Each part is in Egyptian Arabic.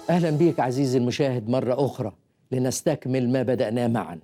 اهلا بيك عزيزي المشاهد مره اخرى لنستكمل ما بداناه معا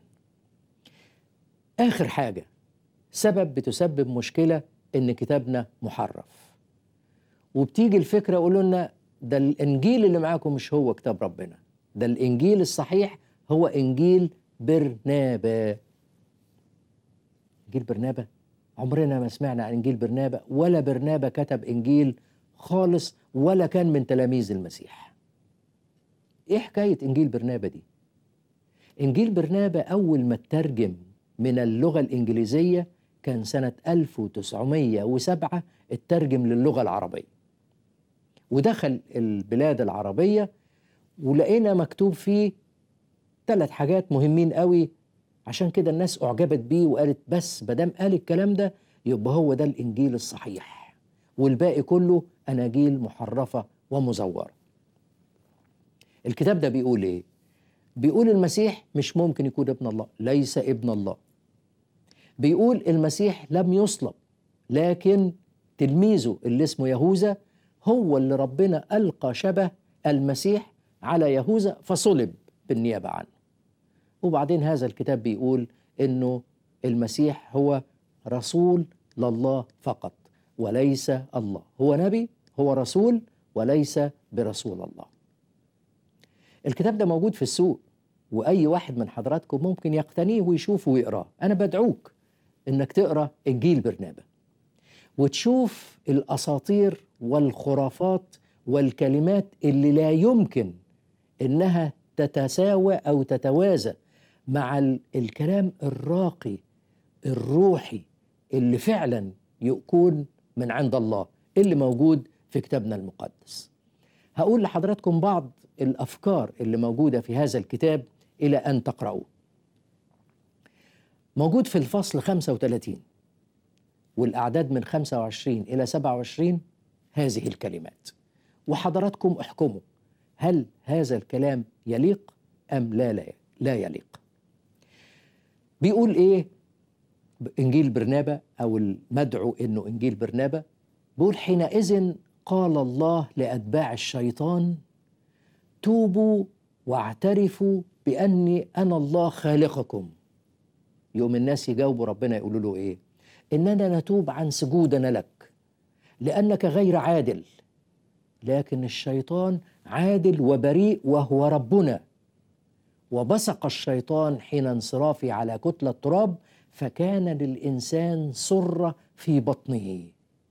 اخر حاجه سبب بتسبب مشكله ان كتابنا محرف وبتيجي الفكره يقولوا لنا ده الانجيل اللي معاكم مش هو كتاب ربنا ده الانجيل الصحيح هو انجيل برنابا انجيل برنابا عمرنا ما سمعنا عن انجيل برنابا ولا برنابا كتب انجيل خالص ولا كان من تلاميذ المسيح ايه حكايه انجيل برنابا دي انجيل برنابا اول ما اترجم من اللغه الانجليزيه كان سنه 1907 اترجم للغه العربيه ودخل البلاد العربيه ولقينا مكتوب فيه ثلاث حاجات مهمين قوي عشان كده الناس اعجبت بيه وقالت بس مادام قال الكلام ده يبقى هو ده الانجيل الصحيح والباقي كله اناجيل محرفه ومزوره الكتاب ده بيقول ايه بيقول المسيح مش ممكن يكون ابن الله ليس ابن الله بيقول المسيح لم يصلب لكن تلميذه اللي اسمه يهوذا هو اللي ربنا القى شبه المسيح على يهوذا فصلب بالنيابه عنه وبعدين هذا الكتاب بيقول انه المسيح هو رسول لله فقط وليس الله هو نبي هو رسول وليس برسول الله الكتاب ده موجود في السوق واي واحد من حضراتكم ممكن يقتنيه ويشوفه ويقراه انا بدعوك انك تقرا انجيل برنابا وتشوف الاساطير والخرافات والكلمات اللي لا يمكن انها تتساوى او تتوازى مع ال- الكلام الراقي الروحي اللي فعلا يكون من عند الله اللي موجود في كتابنا المقدس هقول لحضراتكم بعض الافكار اللي موجوده في هذا الكتاب الى ان تقرأوه موجود في الفصل 35 والاعداد من 25 الى 27 هذه الكلمات وحضراتكم احكموا هل هذا الكلام يليق ام لا لا, لا يليق بيقول ايه انجيل برنابا او المدعو انه انجيل برنابا بيقول حينئذ قال الله لاتباع الشيطان توبوا واعترفوا باني انا الله خالقكم يوم الناس يجاوبوا ربنا يقولوا له ايه اننا نتوب عن سجودنا لك لانك غير عادل لكن الشيطان عادل وبريء وهو ربنا وبصق الشيطان حين انصرافي على كتلة تراب فكان للإنسان سرة في بطنه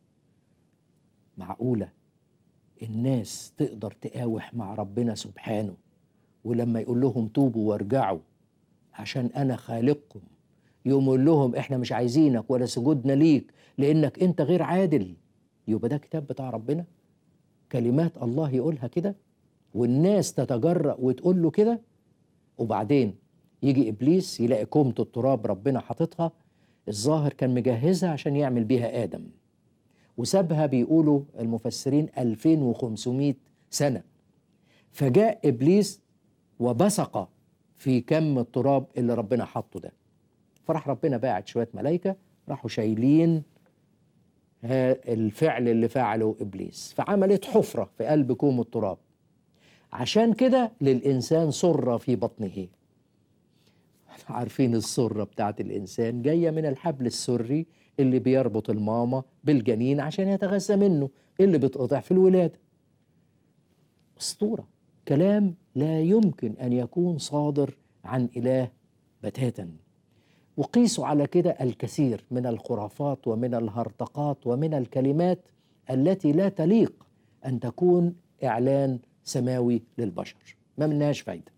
معقولة الناس تقدر تقاوح مع ربنا سبحانه ولما يقول لهم توبوا وارجعوا عشان أنا خالقكم يقوم يقول لهم احنا مش عايزينك ولا سجودنا ليك لانك انت غير عادل يبقى ده كتاب بتاع ربنا كلمات الله يقولها كده والناس تتجرأ وتقول له كده وبعدين يجي ابليس يلاقي كومة التراب ربنا حاططها الظاهر كان مجهزها عشان يعمل بيها ادم وسابها بيقولوا المفسرين 2500 سنه فجاء ابليس وبصق في كم التراب اللي ربنا حطه ده فراح ربنا باعت شويه ملائكه راحوا شايلين ها الفعل اللي فعله ابليس فعملت حفره في قلب كوم التراب عشان كده للانسان سره في بطنه عارفين السره بتاعت الانسان جايه من الحبل السري اللي بيربط الماما بالجنين عشان يتغذى منه اللي بيتقطع في الولاده اسطوره كلام لا يمكن ان يكون صادر عن اله بتاتا وقيسوا على كده الكثير من الخرافات ومن الهرطقات ومن الكلمات التي لا تليق ان تكون اعلان سماوي للبشر ما منهاش فايده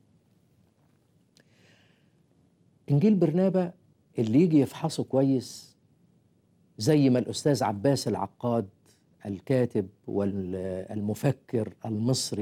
انجيل برنابا اللي يجي يفحصه كويس زي ما الاستاذ عباس العقاد الكاتب والمفكر المصري